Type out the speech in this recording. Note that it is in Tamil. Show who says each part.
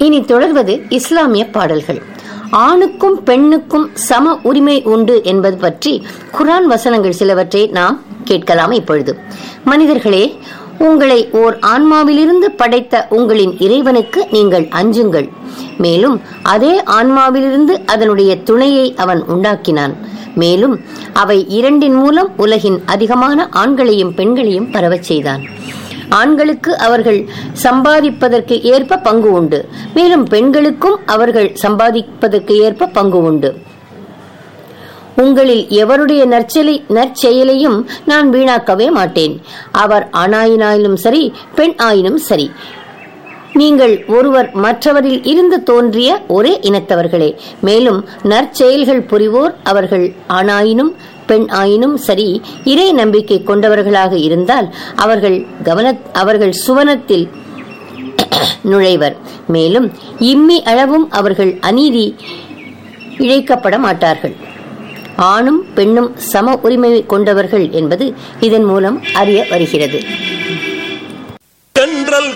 Speaker 1: இனி தொடர்வது இஸ்லாமிய பாடல்கள் ஆணுக்கும் பெண்ணுக்கும் சம உரிமை உண்டு என்பது பற்றி குரான் வசனங்கள் சிலவற்றை நாம் கேட்கலாம் இப்பொழுது மனிதர்களே உங்களை ஓர் ஆன்மாவிலிருந்து படைத்த உங்களின் இறைவனுக்கு நீங்கள் அஞ்சுங்கள் மேலும் அதே ஆன்மாவிலிருந்து அதனுடைய துணையை அவன் உண்டாக்கினான் மேலும் அவை இரண்டின் மூலம் உலகின் அதிகமான ஆண்களையும் பெண்களையும் பரவச் செய்தான் ஆண்களுக்கு அவர்கள் சம்பாதிப்பதற்கு ஏற்ப பங்கு உண்டு மேலும் பெண்களுக்கும் அவர்கள் சம்பாதிப்பதற்கு ஏற்ப பங்கு உண்டு உங்களில் எவருடைய நற்செயலை நற்செயலையும் நான் வீணாக்கவே மாட்டேன் அவர் ஆணாயினாயினும் சரி பெண் ஆயினும் சரி நீங்கள் ஒருவர் மற்றவரில் இருந்து தோன்றிய ஒரே இனத்தவர்களே மேலும் நற்செயல்கள் புரிவோர் அவர்கள் ஆணாயினும் பெண் ஆயினும் சரி இறை நம்பிக்கை கொண்டவர்களாக இருந்தால் அவர்கள் கவன அவர்கள் சுவனத்தில் நுழைவர் மேலும் இம்மி அளவும் அவர்கள் அநீதி இழைக்கப்பட மாட்டார்கள் ஆணும் பெண்ணும் சம உரிமை கொண்டவர்கள் என்பது இதன் மூலம் அறிய வருகிறது